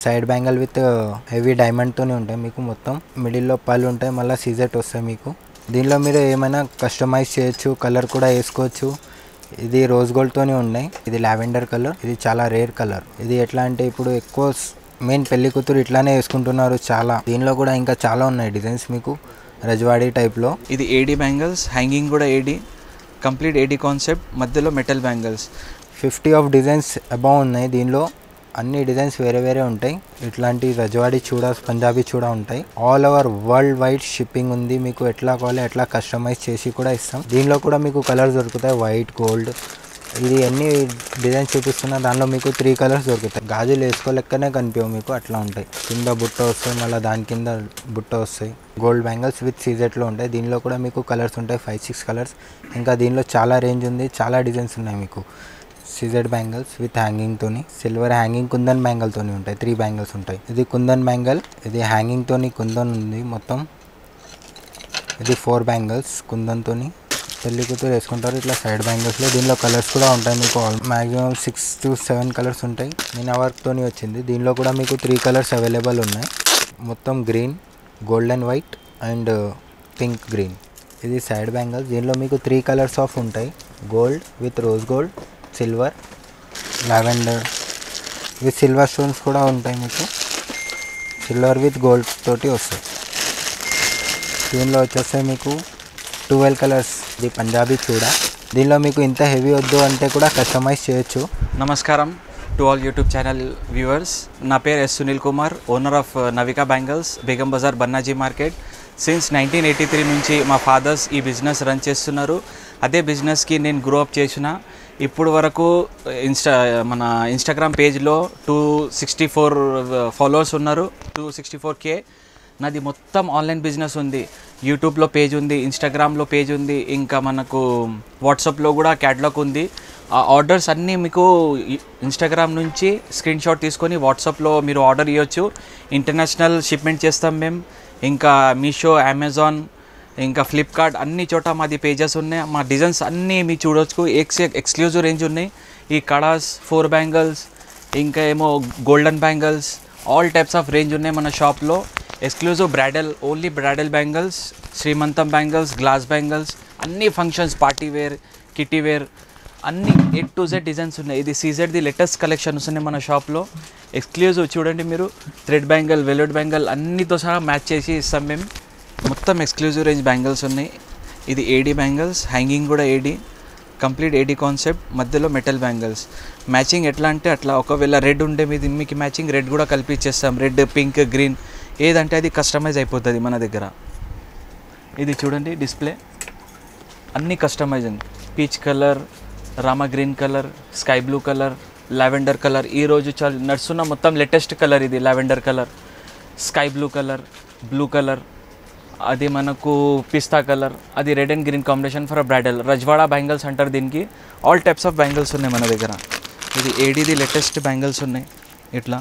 Side bangle with heavy డైమండ్తోనే ఉంటాయి మీకు మొత్తం మిడిల్లో పళ్ళు ఉంటాయి మళ్ళీ సీజెట్ వస్తాయి మీకు దీనిలో మీరు ఏమైనా కస్టమైజ్ చేయొచ్చు కలర్ కూడా వేసుకోవచ్చు ఇది రోజ్ గోల్డ్తోనే ఉన్నాయి ఇది లావెండర్ కలర్ ఇది చాలా రేర్ కలర్ ఇది ఎట్లా అంటే ఇప్పుడు ఎక్కువ మెయిన్ పెళ్లి కూతురు ఇట్లానే వేసుకుంటున్నారు చాలా దీనిలో కూడా ఇంకా చాలా ఉన్నాయి డిజైన్స్ మీకు రజవాడీ టైప్లో ఇది ఏడీ బ్యాంగిల్స్ హ్యాంగింగ్ కూడా ఏడీ కంప్లీట్ ఏడీ కాన్సెప్ట్ మధ్యలో metal bangles fifty of designs above ఉన్నాయి దీనిలో అన్ని డిజైన్స్ వేరే వేరే ఉంటాయి ఇట్లాంటి రజవాడి చూడ పంజాబీ చూడ ఉంటాయి all over world wide shipping ఉంది మీకు ఎట్లా కావాలి ఎట్లా కస్టమైజ్ చేసి కూడా ఇస్తాం దీనిలో కూడా మీకు కలర్స్ దొరుకుతాయి వైట్ గోల్డ్ ఇది ఎన్ని డిజైన్స్ చూపిస్తున్నా దానిలో మీకు త్రీ కలర్స్ దొరుకుతాయి గాజులు వేసుకోలేకనే కనిపించవు మీకు అట్లా ఉంటాయి కింద బుట్ట వస్తాయి మళ్ళీ దాని కింద బుట్ట వస్తాయి గోల్డ్ బ్యాంగిల్స్ విత్ సీజెట్లో ఉంటాయి దీనిలో కూడా మీకు కలర్స్ ఉంటాయి ఫైవ్ సిక్స్ కలర్స్ ఇంకా దీనిలో చాలా రేంజ్ ఉంది చాలా డిజైన్స్ ఉన్నాయి మీకు సీజెడ్ బ్యాంగిల్స్ విత్ హ్యాంగింగ్తోని సిల్వర్ హ్యాంగింగ్ కుందన్ బ్యాంగిల్తోని ఉంటాయి త్రీ బ్యాంగిల్స్ ఉంటాయి ఇది కుందన్ బ్యాంగిల్ ఇది హ్యాంగింగ్తోని కుందన్ ఉంది మొత్తం ఇది ఫోర్ బ్యాంగిల్స్ కుందన్తోని పెళ్లి కూతురు వేసుకుంటారు ఇట్లా సైడ్ బ్యాంగిల్స్లో దీనిలో కలర్స్ కూడా ఉంటాయి మీకు maximum six to seven colours ఉంటాయి మీనా వర్క్తోని వచ్చింది దీనిలో కూడా మీకు త్రీ కలర్స్ అవైలబుల్ ఉన్నాయి మొత్తం green golden white and pink green ఇది సైడ్ బ్యాంగిల్స్ దీనిలో మీకు త్రీ కలర్స్ ఆఫ్ ఉంటాయి gold with rose gold silver lavender with silver stones కూడా ఉంటాయి మీకు సిల్వర్ విత్ గోల్డ్ తోటి వస్తాయి దీనిలో వచ్చేస్తాయి మీకు ట్వెల్వ్ కలర్స్ ఇది పంజాబీ చూడ దీనిలో మీకు ఇంత హెవీ వద్దు అంటే కూడా కస్టమైజ్ చేయొచ్చు నమస్కారం to all YouTube channel viewers నా పేరు S Sunil Kumar owner of Navika bangles Begum Bazar Bannaji market since nineteen eighty three నుంచి మా ఫాదర్స్ ఈ బిజినెస్ రన్ చేస్తున్నారు అదే బిజినెస్కి నేను గ్రో అప్ చేసిన ఇప్పుడు వరకు ఇన్స్టా మన ఇన్స్టాగ్రామ్ పేజ్లో టూ సిక్స్టీ ఫోర్ ఫాలోవర్స్ ఉన్నారు టూ సిక్స్టీ ఫోర్ కే నాది మొత్తం ఆన్లైన్ బిజినెస్ ఉంది యూట్యూబ్లో పేజ్ ఉంది ఇన్స్టాగ్రామ్లో పేజ్ ఉంది ఇంకా మనకు వాట్సాప్లో కూడా క్యాటలాగ్ ఉంది ఆ ఆర్డర్స్ అన్నీ మీకు ఇన్స్టాగ్రామ్ నుంచి స్క్రీన్ షాట్ తీసుకొని వాట్సాప్లో మీరు ఆర్డర్ ఇవ్వచ్చు ఇంటర్నేషనల్ షిప్మెంట్ చేస్తాం మేము ఇంకా మీషో అమెజాన్ ఇంకా ఫ్లిప్కార్ట్ అన్ని చోట మాది పేజెస్ ఉన్నాయి మా డిజైన్స్ అన్నీ మీరు చూడొచ్చు ఎక్స్ ఎక్స్క్లూజివ్ రేంజ్ ఉన్నాయి ఈ కడాస్ ఫోర్ బ్యాంగిల్స్ ఇంకా ఏమో golden bangles all types of range ఉన్నాయి మన షాప్లో exclusive bridal only bridal bangles శ్రీమంతం బ్యాంగిల్స్ గ్లాస్ బ్యాంగిల్స్ అన్ని functions party wear kitty wear అన్ని ఏ టు జెడ్ డిజైన్స్ ఉన్నాయి ఇది సీజెడ్ ది లేటెస్ట్ కలెక్షన్స్ ఉన్నాయి మన షాప్లో ఎక్స్క్లూజివ్ చూడండి మీరు థ్రెడ్ బ్యాంగిల్ వెల్వెట్ బ్యాంగిల్ అన్నితో సహా మ్యాచ్ చేసి ఇస్తాం మేము మొత్తం ఎక్స్క్లూజివ్ రేంజ్ బ్యాంగిల్స్ ఉన్నాయి ఇది ఏడీ బ్యాంగిల్స్ హ్యాంగింగ్ కూడా ఏడీ కంప్లీట్ ఏడీ కాన్సెప్ట్ మధ్యలో మెటల్ బ్యాంగిల్స్ మ్యాచింగ్ ఎట్లా అంటే అట్లా ఒకవేళ రెడ్ ఉంటే మీది మీకు మ్యాచింగ్ రెడ్ కూడా కలిపిచ్చేస్తాం రెడ్ పింక్ గ్రీన్ ఏదంటే అది కస్టమైజ్ అయిపోతుంది మన దగ్గర ఇది చూడండి డిస్ప్లే అన్ని customising peach colour Rama green colour sky blue colour lavender colour ఈరోజు చాలా నడుస్తున్న మొత్తం లేటెస్ట్ కలర్ ఇది lavender colour sky blue colour blue colour అది మనకు పిస్తా కలర్ అది red and green combination for bridal Rajwada bangles అంటారు దీనికి ఆల్ టైప్స్ ఆఫ్ బ్యాంగిల్స్ ఉన్నాయి మన దగ్గర ఇది ఏడీది లేటెస్ట్ బ్యాంగిల్స్ ఉన్నాయి ఇట్లా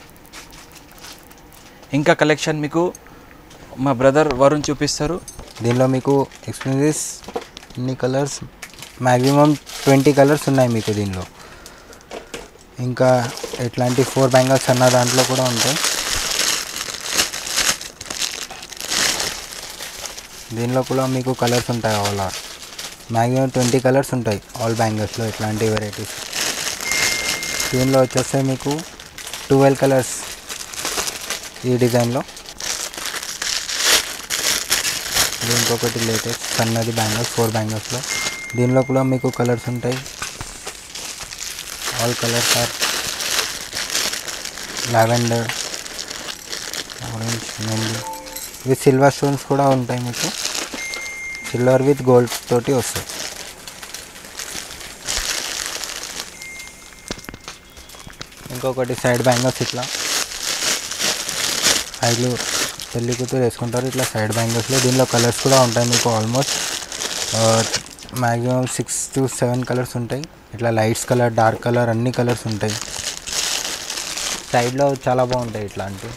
ఇంకా కలెక్షన్ మీకు మా బ్రదర్ వరుణ్ చూపిస్తారు దీనిలో మీకు ఎక్స్పీరియన్స్ ఇన్ని కలర్స్ మ్యాక్సిమం ట్వంటీ కలర్స్ ఉన్నాయి మీకు దీనిలో ఇంకా ఎట్లాంటి ఫోర్ బ్యాంగిల్స్ అన్న దాంట్లో కూడా ఉంటాయి దీనిలో కూడా మీకు కలర్స్ ఉంటాయి all are maximum twenty colours ఉంటాయి ఆల్ బ్యాంగిల్స్లో ఇట్లాంటి వెరైటీస్ దీనిలో వచ్చేస్తే మీకు ట్వెల్వ్ కలర్స్ ఈ డిజైన్లో ఇది ఇంకొకటి లేటెస్ట్ సన్నది బ్యాంగిల్స్ ఫోర్ బ్యాంగిల్స్లో దీనిలో కూడా మీకు కలర్స్ ఉంటాయి all colours are lavender orange mehndi with silver stones కూడా ఉంటాయి మీకు సిల్వర్ విత్ గోల్డ్ తోటి వస్తాయి ఇంకొకటి సైడ్ బ్యాంగిల్స్ ఇట్లా ఐదు పెళ్లి కూతురు వేసుకుంటారు ఇట్లా సైడ్ బ్యాంగిల్స్లో దీనిలో కలర్స్ కూడా ఉంటాయి మీకు almost maximum six to seven colours ఉంటాయి ఇట్లా లైట్స్ కలర్ డార్క్ కలర్ అన్ని కలర్స్ ఉంటాయి సైడ్లో చాలా బాగుంటాయి ఇట్లాంటివి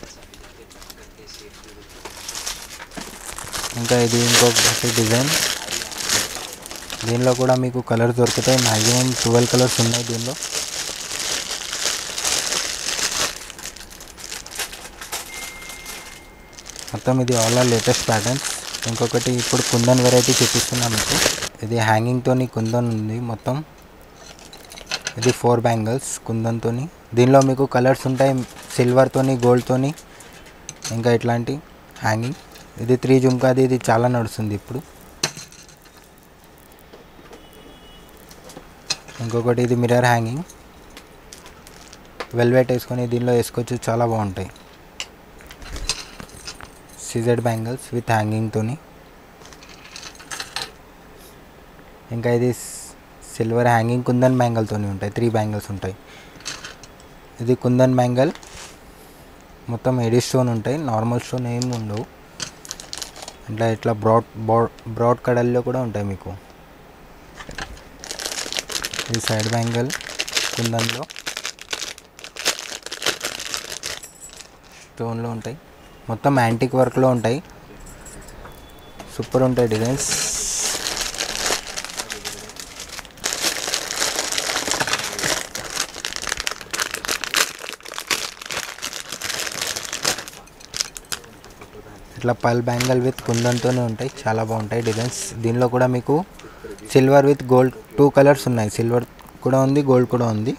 ఇంకా ఇది ఇంకొకటి డిజైన్ దీనిలో కూడా మీకు కలర్స్ దొరుకుతాయి మ్యాక్సిమం ట్వెల్వ్ కలర్స్ ఉన్నాయి దీనిలో మొత్తం ఇది ఆల్ ఆర్ లేటెస్ట్ ప్యాటర్న్స్ ఇంకొకటి ఇప్పుడు కుందన్ వెరైటీ చూపిస్తున్నాను మీకు ఇది హ్యాంగింగ్తోని కుందన్ ఉంది మొత్తం ఇది ఫోర్ బ్యాంగిల్స్ కుందన్తోని దీనిలో మీకు కలర్స్ ఉంటాయి సిల్వర్తోని గోల్డ్తోని ఇంకా ఇట్లాంటి హ్యాంగింగ్ ఇది త్రీ జుమ్కాది ఇది చాలా నడుస్తుంది ఇప్పుడు ఇంకొకటి ఇది మిర్రర్ హ్యాంగింగ్ వెల్వెట్ వేసుకొని దీనిలో వేసుకోవచ్చు చాలా బాగుంటాయి సిజెడ్ బ్యాంగిల్స్ విత్ హ్యాంగింగ్తోని ఇంకా ఇది సిల్వర్ హ్యాంగింగ్ కుందన్ బ్యాంగిల్తోని ఉంటాయి త్రీ బ్యాంగిల్స్ ఉంటాయి ఇది కుందన్ బ్యాంగిల్ మొత్తం ఎడి స్టోన్ ఉంటాయి నార్మల్ స్టోన్ ఏమి ఉండవు ఇట్లా ఇట్లా బ్రాడ్ బ్రాడ్ బ్రాడ్ కడల్లో కూడా ఉంటాయి మీకు ఇది సైడ్ బ్యాంగిల్ కుందన్లో స్టోన్లో ఉంటాయి మొత్తం యాంటిక్ వర్క్లో ఉంటాయి సూపర్ ఉంటాయి డిజైన్స్ ఇట్లా పల్ బ్యాంగిల్ విత్ కుందన్తోనే ఉంటాయి చాలా బాగుంటాయి డిజైన్స్ దీనిలో కూడా మీకు silver with gold two colours ఉన్నాయి సిల్వర్ కూడా ఉంది గోల్డ్ కూడా ఉంది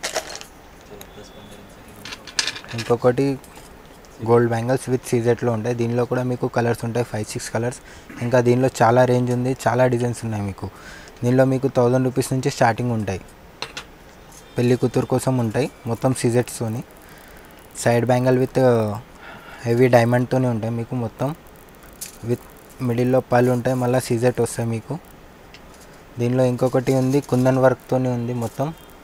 ఇంకొకటి గోల్డ్ బ్యాంగిల్స్ విత్ సీజెట్లో ఉంటాయి దీనిలో కూడా మీకు కలర్స్ ఉంటాయి ఫైవ్ సిక్స్ కలర్స్ ఇంకా దీనిలో చాలా రేంజ్ ఉంది చాలా డిజైన్స్ ఉన్నాయి మీకు దీనిలో మీకు థౌజండ్ రూపీస్ నుంచి స్టార్టింగ్ ఉంటాయి పెళ్లి కూతురు కోసం ఉంటాయి మొత్తం సీజెట్స్తోని సైడ్ బ్యాంగిల్ విత్ హెవీ డైమండ్తోనే ఉంటాయి మీకు మొత్తం విత్ మిడిల్లో పళ్ళు ఉంటాయి మళ్ళీ సీజెట్ వస్తాయి మీకు దీనిలో ఇంకొకటి ఉంది కుందన్ వర్క్తోనే ఉంది మొత్తం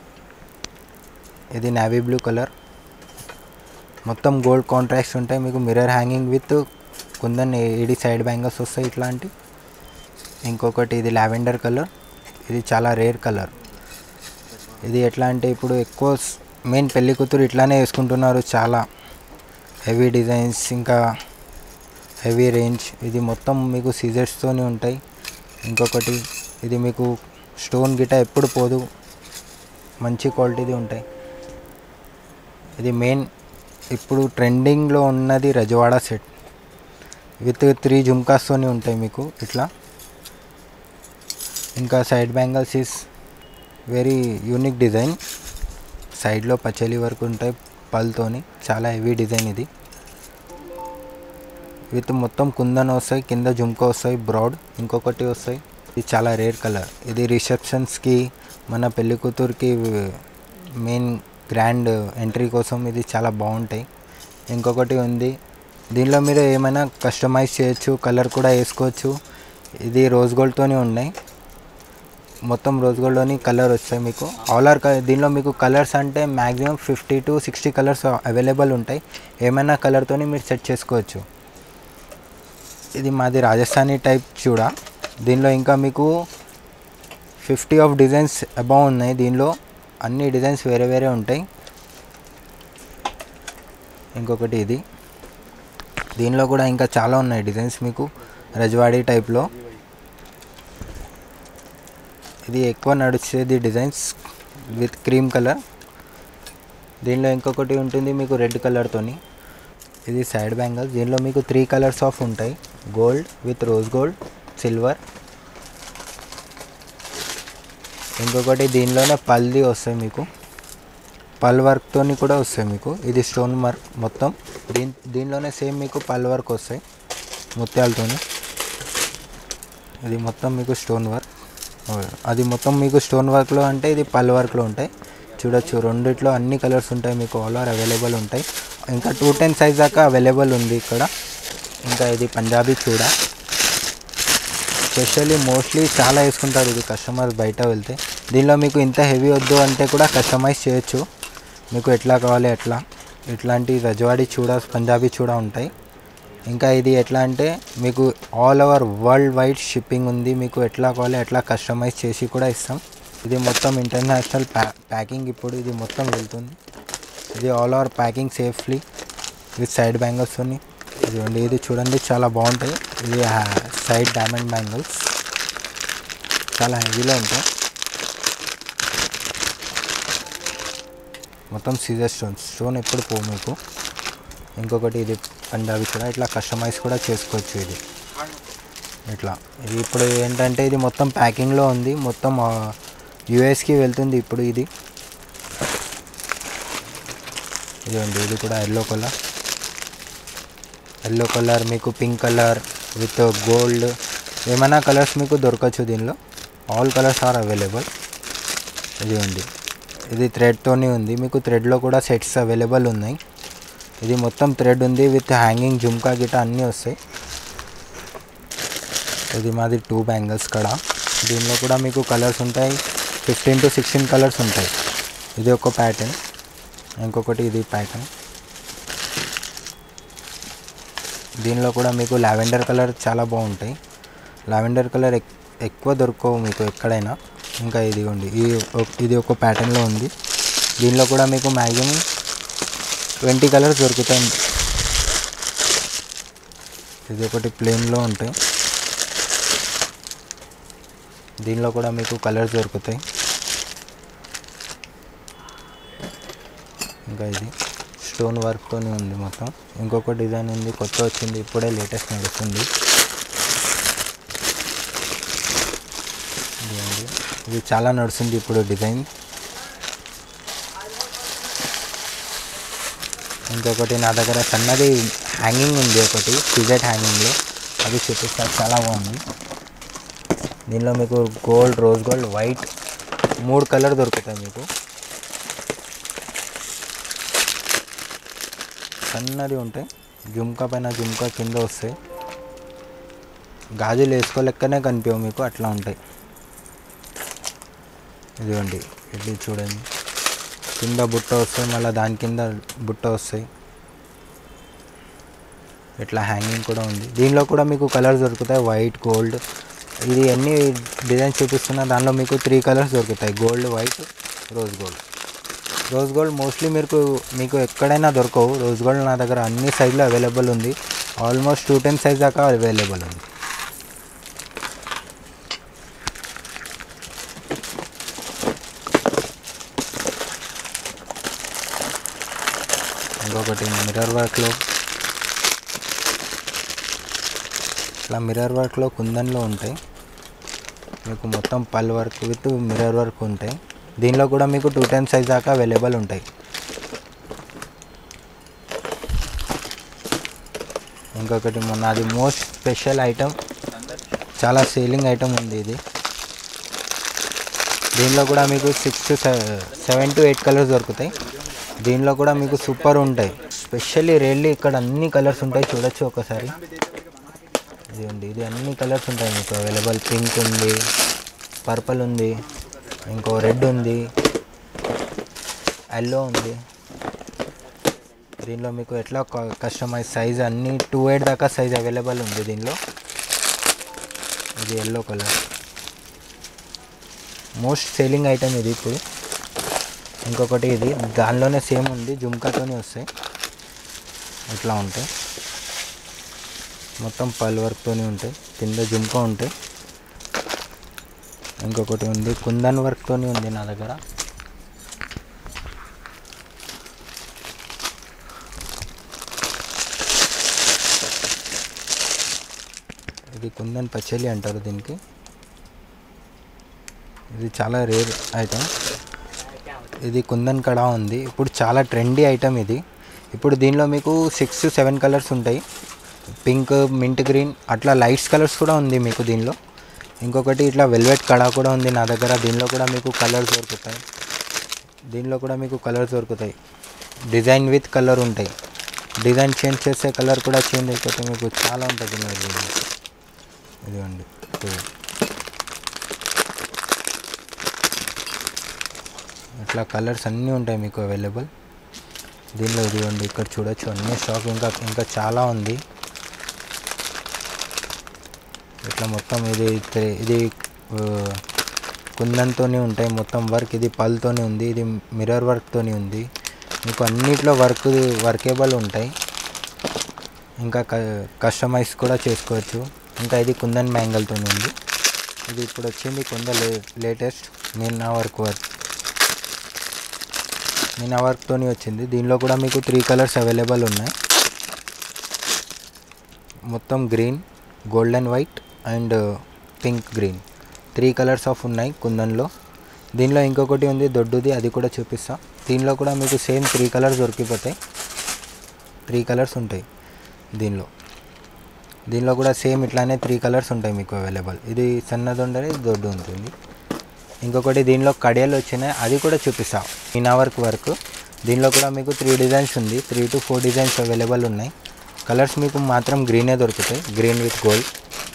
ఇది నావీ బ్లూ కలర్ మొత్తం గోల్డ్ కాంట్రాక్ట్స్ ఉంటాయి మీకు mirror hanging with kundan AD side bangles వస్తాయి ఇట్లాంటి ఇంకొకటి ఇది లావెండర్ కలర్ ఇది చాలా రేర్ కలర్ ఇది ఎట్లా అంటే ఇప్పుడు ఎక్కువ మెయిన్ పెళ్లి కూతురు ఇట్లానే వేసుకుంటున్నారు చాలా హెవీ డిజైన్స్ ఇంకా హెవీ రేంజ్ ఇది మొత్తం మీకు సీజర్స్తోనే ఉంటాయి ఇంకొకటి ఇది మీకు స్టోన్ గిట ఎప్పుడు పోదు మంచి క్వాలిటీది ఉంటాయి ఇది మెయిన్ ఇప్పుడు ట్రెండింగ్లో ఉన్నది రజవాడా సెట్ విత్ త్రీ జుమ్కాస్తోని ఉంటాయి మీకు ఇట్లా ఇంకా side bangles is very unique design సైడ్లో పచ్చలి వరకు ఉంటాయి పల్తోని చాలా హెవీ డిజైన్ ఇది విత్ మొత్తం కుందన్ వస్తాయి కింద జుమ్కా వస్తాయి బ్రాడ్ ఇంకొకటి వస్తాయి ఇది చాలా రేర్ కలర్ ఇది రిసెప్షన్స్కి మన పెళ్లి కూతురికి మెయిన్ గ్రాండ్ ఎంట్రీ కోసం ఇది చాలా బాగుంటాయి ఇంకొకటి ఉంది దీనిలో మీరు ఏమైనా కస్టమైజ్ చేయొచ్చు కలర్ కూడా వేసుకోవచ్చు ఇది రోజ్ గోల్డ్తోనే ఉన్నాయి మొత్తం రోజ్ గోల్డ్లోని కలర్ వస్తాయి మీకు ఆల్ ఆర్ దీనిలో మీకు కలర్స్ అంటే maximum fifty to sixty colours available ఉంటాయి ఏమైనా కలర్తోని మీరు సెట్ చేసుకోవచ్చు ఇది మాది రాజస్థానీ టైప్ చూడ దీనిలో ఇంకా మీకు ఫిఫ్టీ ఆఫ్ డిజైన్స్ అబౌవ్ ఉన్నాయి దీనిలో అన్ని డిజైన్స్ వేరే వేరే ఉంటాయి ఇంకొకటి ఇది దీనిలో కూడా ఇంకా చాలా ఉన్నాయి డిజైన్స్ మీకు రజవాడీ టైప్లో ఇది ఎక్కువ నడిచేది డిజైన్స్ విత్ క్రీమ్ కలర్ దీనిలో ఇంకొకటి ఉంటుంది మీకు రెడ్ కలర్తోని ఇది సైడ్ బ్యాంగిల్స్ దీనిలో మీకు త్రీ కలర్స్ ఆఫ్ ఉంటాయి gold with rose gold silver ఇంకొకటి దీనిలోనే పల్ది వస్తాయి మీకు పల్ వర్క్తోని కూడా వస్తాయి మీకు ఇది స్టోన్ వర్క్ మొత్తం దీని దీనిలోనే సేమ్ మీకు పల్ వర్క్ వస్తాయి ముత్యాలతోని ఇది మొత్తం మీకు స్టోన్ వర్క్ అది మొత్తం మీకు స్టోన్ వర్క్లో అంటే ఇది పల్ వర్క్లో ఉంటాయి చూడొచ్చు రెండిట్లో అన్ని కలర్స్ ఉంటాయి మీకు ఆల్ ఆర్ అవైలబుల్ ఉంటాయి ఇంకా టూ టెన్ సైజ్ దాకా అవైలబుల్ ఉంది ఇక్కడ ఇంకా ఇది పంజాబీ చూడ స్పెషల్లీ మోస్ట్లీ చాలా వేసుకుంటారు ఇది కస్టమర్ బయట వెళ్తే దీనిలో మీకు ఇంత హెవీ వద్దు అంటే కూడా కస్టమైజ్ చేయొచ్చు మీకు ఎట్లా కావాలి ఎట్లా ఇట్లాంటి రజవాడీ చూడ పంజాబీ చూడ ఉంటాయి ఇంకా ఇది ఎట్లా అంటే మీకు all over world wide shipping ఉంది మీకు ఎట్లా కావాలి ఎట్లా కస్టమైజ్ చేసి కూడా ఇస్తాం ఇది మొత్తం ఇంటర్నేషనల్ ప్యా ప్యాకింగ్ ఇప్పుడు ఇది మొత్తం వెళ్తుంది ఇది all over packing safely with side bangles ఉన్నాయి ఇదిగోండి ఇది చూడండి చాలా బాగుంటాయి ఇది సైడ్ డైమండ్ బ్యాంగిల్స్ చాలా హెవీలో ఉంటాయి మొత్తం సీజర్ స్టోన్ స్టోన్ ఎప్పుడు పో మీకు ఇంకొకటి ఇది పంజాబీ కూడా ఇట్లా కస్టమైజ్ కూడా చేసుకోవచ్చు ఇది ఇట్లా ఇది ఇప్పుడు ఏంటంటే ఇది మొత్తం ప్యాకింగ్లో ఉంది మొత్తం యుఎస్కి వెళ్తుంది ఇప్పుడు ఇది ఇదిగోండి ఇది కూడా ఎల్లో కలర్ ఎల్లో కలర్ మీకు పింక్ కలర్ విత్ గోల్డ్ ఏమైనా కలర్స్ మీకు దొరకచ్చు దీనిలో ఆల్ కలర్స్ ఆర్ అవైలబుల్ ఇదిగోండి ఇది థ్రెడ్తోనే ఉంది మీకు థ్రెడ్లో కూడా సెట్స్ అవైలబుల్ ఉన్నాయి ఇది మొత్తం థ్రెడ్ ఉంది విత్ హ్యాంగింగ్ జుమ్కా గిట అన్నీ వస్తాయి ఇది మాది టూ బ్యాంగిల్స్ కడ దీనిలో కూడా మీకు కలర్స్ ఉంటాయి ఫిఫ్టీన్ టు సిక్స్టీన్ కలర్స్ ఉంటాయి ఇది ఒక ప్యాటర్న్ ఇంకొకటి ఇది ప్యాటర్న్ దీనిలో కూడా మీకు లావెండర్ కలర్ చాలా బాగుంటాయి లావెండర్ కలర్ ఎక్- ఎక్కువ దొరకవు మీకు ఎక్కడైనా ఇంకా ఇదిగోండి ఈ ఒక- ఇది ఒక ప్యాటర్న్లో ఉంది దీనిలో కూడా మీకు మ్యాక్సిమం ట్వంటీ కలర్స్ దొరుకుతాయి ఇది ఒకటి ప్లెయిన్లో ఉంటాయి దీనిలో కూడా మీకు కలర్స్ దొరుకుతాయి ఇంకా ఇది స్టోన్ వర్క్తోనే ఉంది మొత్తం ఇంకొక డిజైన్ ఉంది కొత్త వచ్చింది ఇప్పుడే లేటెస్ట్ నడుస్తుంది ఇదిగోండి. ఇది చాలా నడుస్తుంది ఇప్పుడు డిజైన్ ఇంకొకటి నా దగ్గర సన్నది హ్యాంగింగ్ ఉంది ఒకటి సిజెట్ హ్యాంగింగ్లో అది చూపిస్తారు చాలా బాగుంది దీనిలో మీకు గోల్డ్ రోజ్ గోల్డ్ వైట్ మూడు కలర్ దొరుకుతాయి మీకు సన్నది ఉంటాయి జుమ్కా పైన జుమ్కా కింద వస్తాయి గాజులు వేసుకోలేకనే కనిపించవు మీకు అట్లా ఉంటాయి ఇదిగోండి ఇది చూడండి కింద బుట్ట వస్తాయి మళ్ళీ దాని కింద బుట్ట వస్తాయి ఇట్లా హ్యాంగింగ్ కూడా ఉంది దీనిలో కూడా మీకు కలర్స్ దొరుకుతాయి వైట్ గోల్డ్ ఇది ఎన్ని డిజైన్స్ చూపిస్తున్నా దానిలో మీకు త్రీ కలర్స్ దొరుకుతాయి gold white rose gold rose gold mostly మీకు మీకు ఎక్కడైనా దొరకవు రోజ్ గోల్డ్ నా దగ్గర అన్ని సైజులో అవైలబుల్ ఉంది ఆల్మోస్ట్ టూ టెన్ సైజ్ దాకా అవైలబుల్ ఉంది ఇంకొకటి మిర్రర్ వర్క్లో ఇట్లా మిర్రర్ వర్క్లో కుందన్లో ఉంటాయి మీకు మొత్తం పల్ వర్క్ విత్ మిర్రర్ వర్క్ ఉంటాయి దీనిలో కూడా మీకు టూ టెన్ సైజ్ దాకా అవైలబుల్ ఉంటాయి ఇంకొకటి మొన్న అది మోస్ట్ స్పెషల్ ఐటమ్ చాలా సేలింగ్ ఐటమ్ ఉంది ఇది దీనిలో కూడా మీకు six to seven to eight colours దొరుకుతాయి దీనిలో కూడా మీకు సూపర్ ఉంటాయి స్పెషల్లీ రేర్లీ ఇక్కడ అన్ని కలర్స్ ఉంటాయి చూడొచ్చు ఒకసారి ఇదిగోండి ఇది అన్ని కలర్స్ ఉంటాయి మీకు అవైలబుల్ పింక్ ఉంది పర్పుల్ ఉంది ఇంకో రెడ్ ఉంది ఎల్లో ఉంది దీనిలో మీకు ఎట్లా కస్టమైజ్ సైజ్ అన్ని టూ ఎయిట్ దాకా సైజ్ అవైలబుల్ ఉంది దీనిలో ఇది yellow colour most selling item ఇది ఇప్పుడు ఇంకొకటి ఇది దానిలోనే సేమ్ ఉంది జుమ్కాతోనే వస్తాయి ఇట్లా ఉంటాయి మొత్తం పల్ వర్క్తోనే ఉంటాయి కింద జుమ్కా ఉంటాయి ఇంకొకటి ఉంది కుందన్ వర్క్తోనే ఉంది నా దగ్గర ఇది కుందన్ పచ్చలి అంటారు దీనికి ఇది చాలా రేర్ ఐటమ్ ఇది కుందన్ కడా ఉంది ఇప్పుడు చాలా ట్రెండీ ఐటమ్ ఇది ఇప్పుడు దీనిలో మీకు సిక్స్ సెవెన్ కలర్స్ ఉంటాయి పింక్ మింట్ గ్రీన్ అట్లా లైట్స్ కలర్స్ కూడా ఉంది మీకు దీనిలో ఇంకొకటి ఇట్లా వెల్వెట్ కడా కూడా ఉంది నా దగ్గర దీనిలో కూడా మీకు కలర్స్ దొరుకుతాయి దీనిలో కూడా మీకు కలర్స్ దొరుకుతాయి డిజైన్ విత్ కలర్ ఉంటాయి డిజైన్ చేంజ్ చేస్తే కలర్ కూడా చేంజ్ అయిపోతే మీకు చాలా ఉంటుంది దీనిలో దీనిలో. ఇదిగోండి ఇది. ఇట్లా కలర్స్ అన్నీ ఉంటాయి మీకు అవైలబుల్ దీనిలో ఇదిగోండి ఇక్కడ చూడొచ్చు అన్ని స్టాక్ ఇంకా ఇంకా చాలా ఉంది ఇట్లా మొత్తం ఇది తే- ఇది ఆ, కుందన్తోనే ఉంటాయి మొత్తం వర్క్ ఇది పల్తోనే ఉంది ఇది మిర్రర్ వర్క్తోనే ఉంది మీకు అన్నిట్లో వర్క్ వర్కేబుల్ ఉంటాయి ఇంకా కస్టమైజ్ కూడా చేసుకోవచ్చు ఇంకా ఇది కుందన్ మ్యాంగల్తో ఉంది ఇది ఇప్పుడు వచ్చింది కొంద లే latest meena work work meena వర్క్తోని వచ్చింది దీనిలో కూడా మీకు త్రీ కలర్స్ అవైలబుల్ ఉన్నాయి మొత్తం green golden white and pink green three colours of ఉన్నాయి కుందన్లో దీనిలో ఇంకొకటి ఉంది దొడ్డుది అది కూడా చూపిస్తా దీనిలో కూడా మీకు సేమ్ త్రీ కలర్స్ దొరికిపోతాయి త్రీ కలర్స్ ఉంటాయి దీనిలో దీనిలో కూడా సేమ్ ఇట్లానే త్రీ కలర్స్ ఉంటాయి మీకు అవైలబుల్ ఇది సన్నది ఉండదు ఇది దొడ్డు ఉంటుంది ఇంకొకటి దీనిలో కడియాలు వచ్చినాయి అది కూడా చూపిస్తా మీనా వర్క్ వర్క్ దీనిలో కూడా మీకు త్రీ డిజైన్స్ ఉంది three two four designs available ఉన్నాయి కలర్స్ మీకు మాత్రం గ్రీనే దొరుకుతాయి గ్రీన్ విత్ గోల్డ్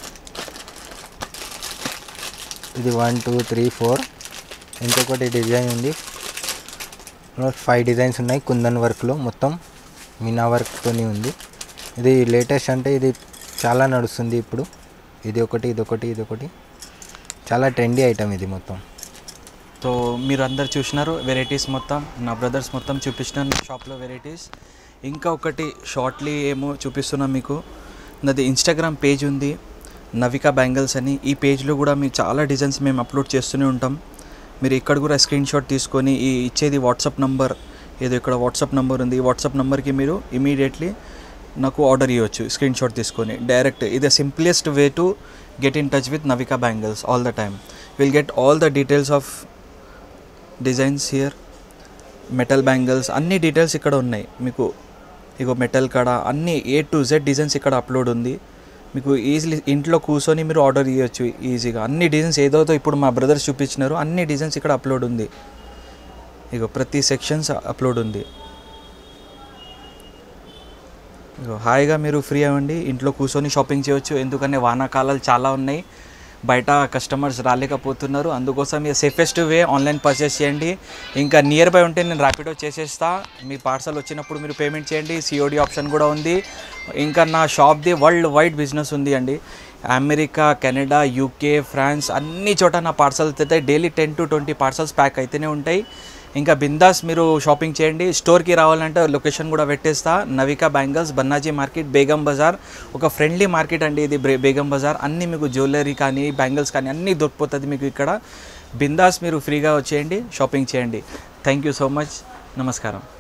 ఇది వన్ టూ త్రీ ఫోర్ ఇంకొకటి డిజైన్ ఉంది ఫైవ్ డిజైన్స్ ఉన్నాయి కుందన్ వర్క్లో మొత్తం మీనా వర్క్తోని ఉంది ఇది లేటెస్ట్ అంటే ఇది చాలా నడుస్తుంది ఇప్పుడు ఇది ఒకటి ఇది ఒకటి ఇది ఒకటి చాలా ట్రెండీ ఐటమ్ ఇది మొత్తం సో మీరు అందరు చూసినారు వెరైటీస్ మొత్తం నా బ్రదర్స్ మొత్తం చూపించినారు నా షాప్లో వెరైటీస్ ఇంకా ఒకటి షార్ట్లీ ఏమో చూపిస్తున్నా మీకు నాది ఇన్స్టాగ్రామ్ పేజ్ ఉంది నవికా బ్యాంగిల్స్ అని ఈ పేజ్లో కూడా మీకు చాలా డిజైన్స్ మేము అప్లోడ్ చేస్తూనే ఉంటాం మీరు ఇక్కడ కూడా స్క్రీన్ షాట్ తీసుకొని ఈ ఇచ్చేది వాట్సాప్ నంబర్ ఏదో ఇక్కడ వాట్సాప్ నంబర్ ఉంది ఈ వాట్సాప్ నంబర్కి మీరు ఇమీడియట్లీ నాకు ఆర్డర్ ఇవ్వచ్చు స్క్రీన్ షాట్ తీసుకొని డైరెక్ట్ ఇది simplest way to get in touch with Navika bangles all the time will get all the details of designs here metal bangles అన్ని డీటెయిల్స్ ఇక్కడ ఉన్నాయి మీకు ఇగో మెటల్ కాడ అన్ని ఏ టు జెడ్ డిజైన్స్ ఇక్కడ అప్లోడ్ ఉంది మీకు ఈజీలీ ఇంట్లో కూర్చొని మీరు ఆర్డర్ ఇవ్వచ్చు ఈజీగా అన్ని డిజైన్స్ ఏదైతే ఇప్పుడు మా బ్రదర్స్ చూపించినారో అన్ని డిజైన్స్ ఇక్కడ అప్లోడ్ ఉంది ఇగో ప్రతి సెక్షన్స్ అప్లోడ్ ఉంది ఇగో హాయిగా మీరు ఫ్రీ అవ్వండి ఇంట్లో కూర్చొని షాపింగ్ చేయవచ్చు ఎందుకంటే వానాకాలాలు చాలా ఉన్నాయి బయట కస్టమర్స్ రాలేకపోతున్నారు అందుకోసం ఇక సేఫెస్ట్ వే ఆన్లైన్ పర్చేస్ చేయండి ఇంకా నియర్ బై ఉంటే నేను ర్యాపిడో చేసేస్తా మీ పార్సల్ వచ్చినప్పుడు మీరు పేమెంట్ చేయండి సిఓడి ఆప్షన్ కూడా ఉంది ఇంకా నా షాప్ది వరల్డ్ వైడ్ బిజినెస్ ఉంది అండి అమెరికా కెనడా యూకే ఫ్రాన్స్ అన్ని చోట నా పార్సల్స్ అయితే daily ten to twenty parcels pack అయితేనే ఉంటాయి ఇంకా బిందాస్ మీరు షాపింగ్ చేయండి స్టోర్కి రావాలంటే లొకేషన్ కూడా పెట్టేస్తా నవికా బ్యాంగిల్స్ బన్నాజీ మార్కెట్ బేగం బజార్ ఒక ఫ్రెండ్లీ మార్కెట్ అండి ఇది బ్రే- బేగం బజార్ అన్నీ మీకు జ్యువెలరీ కానీ బ్యాంగిల్స్ కానీ అన్నీ దొరికిపోతుంది మీకు ఇక్కడ బిందాస్ మీరు ఫ్రీగా వచ్చేయండి షాపింగ్ చేయండి థ్యాంక్ యూ సో మచ్ నమస్కారం